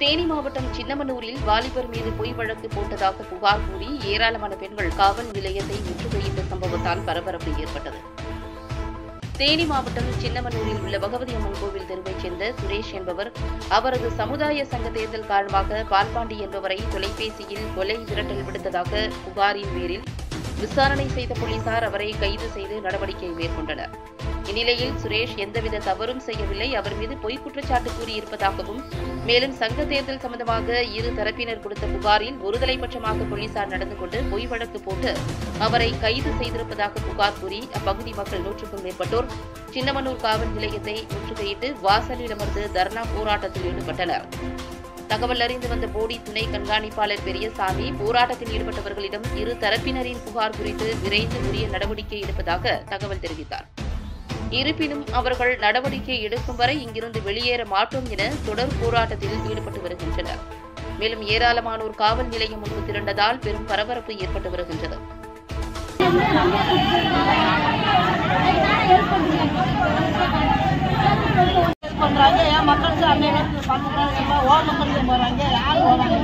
தேனி மாவட்டம் சின்னமனூரில் வாலிபர் மீது பொய் வழக்கு போட்டதாக புகார் கூறி ஏராளமான பெண்கள் காவல் நிலையத்தை முற்றுகையிட்ட சம்பவத்தால் பரபரப்பு ஏற்பட்டது தேனி மாவட்டம் சின்னமனூரில் உள்ள பகவதி அம்மன் கோவில் தெருவைச் சேர்ந்த சுரேஷ் என்பவர் அவரது சமுதாய சங்க தேர்தல் காரணமாக பால்பாண்டி என்பவரை தொலைபேசியில் கொலை மிரட்டல் விடுத்ததாக புகாரின் பேரில் விசாரணை செய்த போலீசார் அவரை கைது செய்து நடவடிக்கை மேற்கொண்டனர் இந்நிலையில் சுரேஷ் எந்தவித தவறும் செய்யவில்லை அவர் மீது பொய் குற்றச்சாட்டு கூறியிருப்பதாகவும் மேலும் சங்க தேர்தல் சம்பந்தமாக இரு தரப்பினர் கொடுத்த புகாரில் ஒருதலை பட்சமாக போலீசார் நடந்து கொண்டு பொய் வழக்கு போட்டு அவரை கைது செய்திருப்பதாக புகார் கூறி அப்பகுதி மக்கள் நூற்றுக்கும் மேற்பட்டோர் சின்னமனூர் காவல் நிலையத்தை முற்றுகையிட்டு வாசலில் அமர்ந்து தர்ணா போராட்டத்தில் ஈடுபட்டனர் தகவல் அறிந்து வந்த போடி துணை கண்காணிப்பாளர் பெரியசாமி போராட்டத்தில் ஈடுபட்டவர்களிடம் இரு தரப்பினரின் புகார் குறித்து விரைந்து உரிய நடவடிக்கை எடுப்பதாக தகவல் தெரிவித்தார் இருப்பினும் அவர்கள் நடவடிக்கை எடுக்கும் வரை இங்கிருந்து வெளியேற மாட்டோம் என தொடர் போராட்டத்தில் ஈடுபட்டு வருகின்றனர் மேலும் ஏராளமானோர் காவல் நிலையம் முன்பு திரண்டதால் பெரும் பரபரப்பு ஏற்பட்டு வருகின்றது பண்றாங்க ஏன் மக்களுக்கு அன்னைக்கு பண்றாங்க எல்லாம் ஓ மக்களுக்கு போறாங்க யார் போறாங்க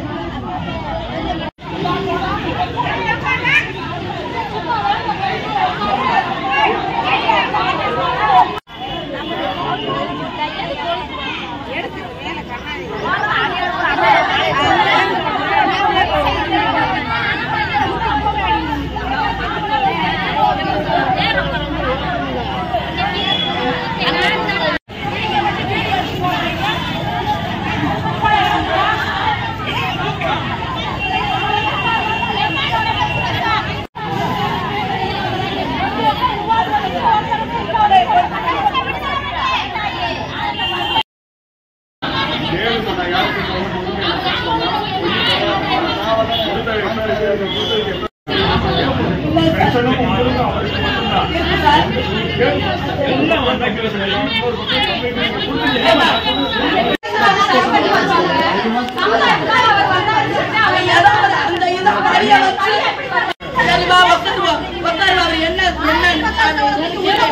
அந்த இதை வழிய வச்சு சரிவா உட்காருவா உட்காருவா அவ என்ன என்ன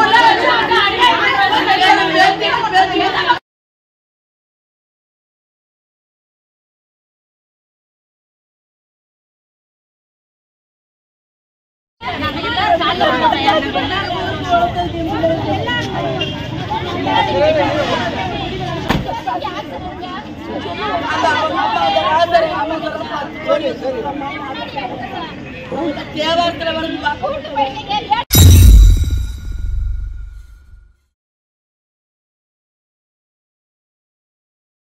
தேவாரத்துல வந்து